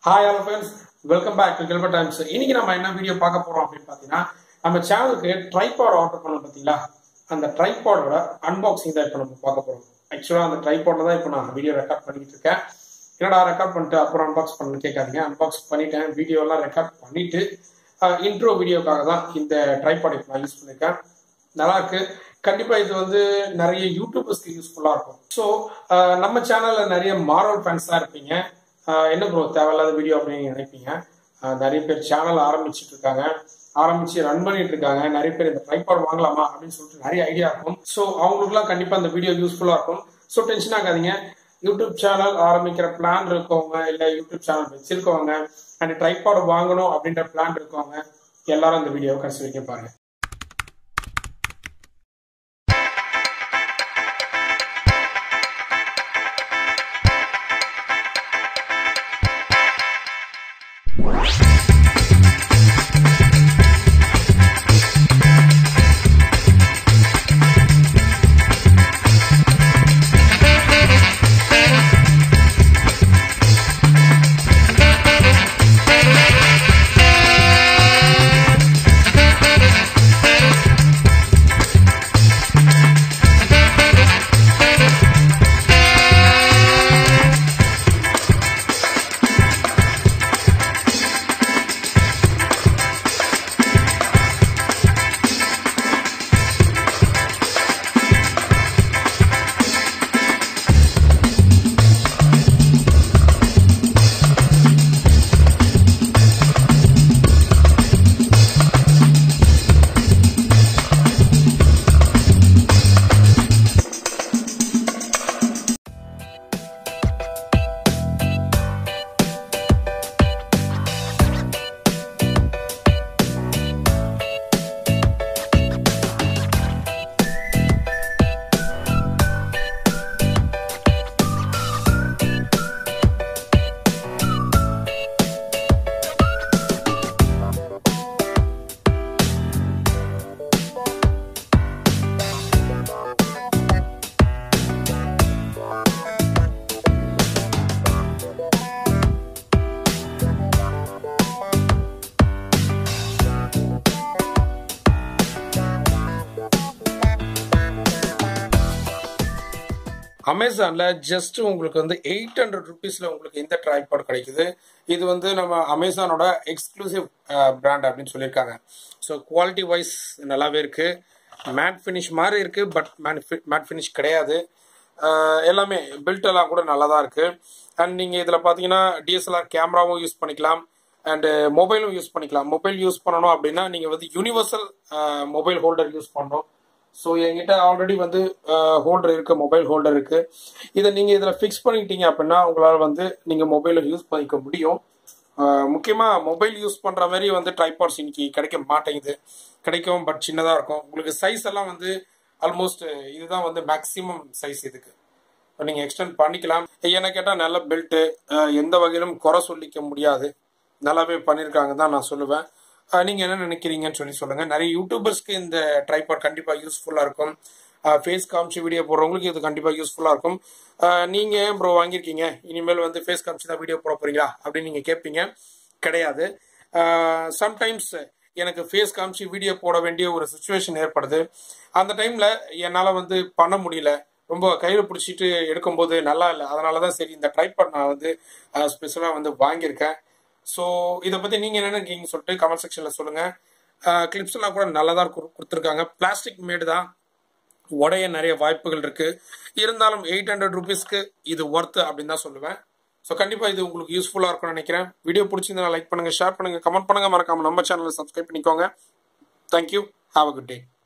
hi hello friends welcome back to Gilbert Times இன்னைக்கு நம்ம என்ன வீடியோ பார்க்க போறோம் அப்படின்னு பார்த்தீங்கன்னா நம்ம சேனலுக்கு ட்ரைபாட் ஆர்டர் பண்ணோம் பார்த்தீங்களா அந்த ட்ரைபாடோட அன்பாக்சிங் தான் இப்போ நம்ம பார்க்க போறோம் ஆக்சுவலாக அந்த ட்ரைபாட்ல தான் இப்போ நான் வீடியோ ரெக்கார்ட் பண்ணிட்டு இருக்கேன் என்னடா ரெக்கார்ட் பண்ணிட்டு அப்புறம் அன்பாக்ஸ் பண்ணு கேட்காதீங்க அன்பாக்ஸ் பண்ணிட்டேன் வீடியோ எல்லாம் ரெக்கார்ட் பண்ணிட்டு இன்ட்ரோ வீடியோக்காக தான் இந்த ட்ரைபாட் இப்போ நான் யூஸ் பண்ணியிருக்கேன் நல்லா இருக்கு கண்டிப்பா இது வந்து நிறைய யூடியூபர்ஸ்க்கு யூஸ்ஃபுல்லா இருக்கும் ஸோ நம்ம சேனல்ல நிறைய மாரல் ஃபேன்ஸ் தான் இருப்பீங்க ஆஹ் என்ன ப்ரோ தேவையில்லாத வீடியோ அப்படின்னு நினைப்பீங்க ஆஹ் நிறைய பேர் சேனல் ஆரம்பிச்சிட்டு இருக்காங்க ஆரம்பிச்சு ரன் பண்ணிட்டு இருக்காங்க நிறைய பேர் இந்த ட்ரைபாட் வாங்கலாமா அப்படின்னு சொல்லிட்டு நிறைய ஐடியா இருக்கும் ஸோ அவங்களுக்குலாம் கண்டிப்பா இந்த வீடியோ யூஸ்ஃபுல்லா இருக்கும் ஸோ டென்ஷன் ஆகாதீங்க யூடியூப் சேனல் ஆரம்பிக்கிற பிளான் இருக்கவங்க இல்ல யூடியூப் சேனல் வச்சிருக்கவங்க அண்ட் ட்ரைபாட் வாங்கணும் அப்படின்ற பிளான் இருக்கவங்க எல்லாரும் இந்த வீடியோவை கடைசி வரைக்கும் பாருங்க அமேசான்ல ஜஸ்ட் உங்களுக்கு வந்து எயிட் ஹண்ட்ரட் ருபீஸ்ல உங்களுக்கு இந்த ட்ரைபாட் கிடைக்குது இது வந்து நம்ம அமேசானோட எக்ஸ்க்ளூசிவ் பிராண்ட் அப்படின்னு சொல்லியிருக்காங்க ஸோ குவாலிட்டி வைஸ் நல்லாவே இருக்கு மேட் ஃபினிஷ் மாதிரி இருக்கு பட் மேட் ஃபினிஷ் கிடையாது அஹ் எல்லாமே பில்ட் எல்லாம் கூட நல்லா தான் இருக்கு அண்ட் நீங்க இதுல பாத்தீங்கன்னா டிஎஸ்எல்ஆர் கேமராவும் யூஸ் பண்ணிக்கலாம் அண்ட் மொபைலும் யூஸ் பண்ணிக்கலாம் மொபைல் யூஸ் பண்ணணும் அப்படின்னா நீங்க வந்து யூனிவர்சல் மொபைல் ஹோல்டர் யூஸ் பண்ணணும் ஸோ என்கிட்ட ஆல்ரெடி வந்து ஹோல்டர் இருக்கு மொபைல் ஹோல்டர் இருக்கு இதை நீங்க இதுல ஃபிக்ஸ் பண்ணிக்கிட்டீங்க அப்படின்னா உங்களால் வந்து நீங்க மொபைலை யூஸ் பண்ணிக்க முடியும் அஹ் முக்கியமா மொபைல் யூஸ் பண்ற மாதிரி வந்து ட்ரைபாட்ஸ் இன்னைக்கு கிடைக்க மாட்டேங்குது கிடைக்கும் பட் சின்னதா இருக்கும் உங்களுக்கு சைஸ் எல்லாம் வந்து ஆல்மோஸ்ட் இதுதான் வந்து மேக்ஸிமம் சைஸ் இதுக்கு நீங்க எக்ஸ்டெண்ட் பண்ணிக்கலாம் என்ன கேட்டா நல்ல பெல்ட் எந்த வகையிலும் குறை சொல்லிக்க முடியாது நல்லாவே பண்ணியிருக்காங்க தான் நான் சொல்லுவேன் அஹ் நீங்க என்ன நினைக்கிறீங்கன்னு சொல்லி சொல்லுங்க நிறைய யூடியூபர்ஸ்க்கு இந்த ட்ரைபாட் கண்டிப்பா யூஸ்ஃபுல்லா இருக்கும் ஃபேஸ் காமிச்சு வீடியோ போடுறவங்களுக்கு இது கண்டிப்பா யூஸ்ஃபுல்லா இருக்கும் அஹ் நீங்க ஏன் ப்ரோ வாங்கியிருக்கீங்க இனிமேல் வந்து ஃபேஸ் காமிச்சு தான் வீடியோ போட போறீங்களா அப்படின்னு நீங்க கேட்பீங்க கிடையாது சம்டைம்ஸ் எனக்கு ஃபேஸ் காமிச்சு வீடியோ போட வேண்டிய ஒரு சுச்சுவேஷன் ஏற்படுது அந்த டைம்ல என்னால வந்து பண்ண முடியல ரொம்ப கையில் பிடிச்சிட்டு எடுக்கும்போது நல்லா இல்லை அதனால தான் சரி இந்த ட்ரைபாட் நான் வந்து ஸ்பெஷலாக வந்து வாங்கியிருக்கேன் ஸோ இதை பற்றி நீங்கள் என்ன நினைக்கிறீங்கன்னு சொல்லிட்டு கமெண்ட் செக்ஷனில் சொல்லுங்கள் கிளிப்ஸ் எல்லாம் கூட நல்லா தான் கொடுத்துருக்காங்க பிளாஸ்டிக் மேடு தான் உடைய நிறைய வாய்ப்புகள் இருக்கு இருந்தாலும் எயிட் ஹண்ட்ரட் ருபீஸ்க்கு இது ஒர்த்து அப்படின்னு தான் சொல்லுவேன் ஸோ கண்டிப்பாக இது உங்களுக்கு யூஸ்ஃபுல்லாக இருக்கும்னு நினைக்கிறேன் வீடியோ பிடிச்சிருந்தா லைக் பண்ணுங்க ஷேர் பண்ணுங்க கமெண்ட் பண்ணுங்க மறக்காம நம்ம சேனலை சப்ஸ்கிரைப் பண்ணிக்கோங்க thank you have a good day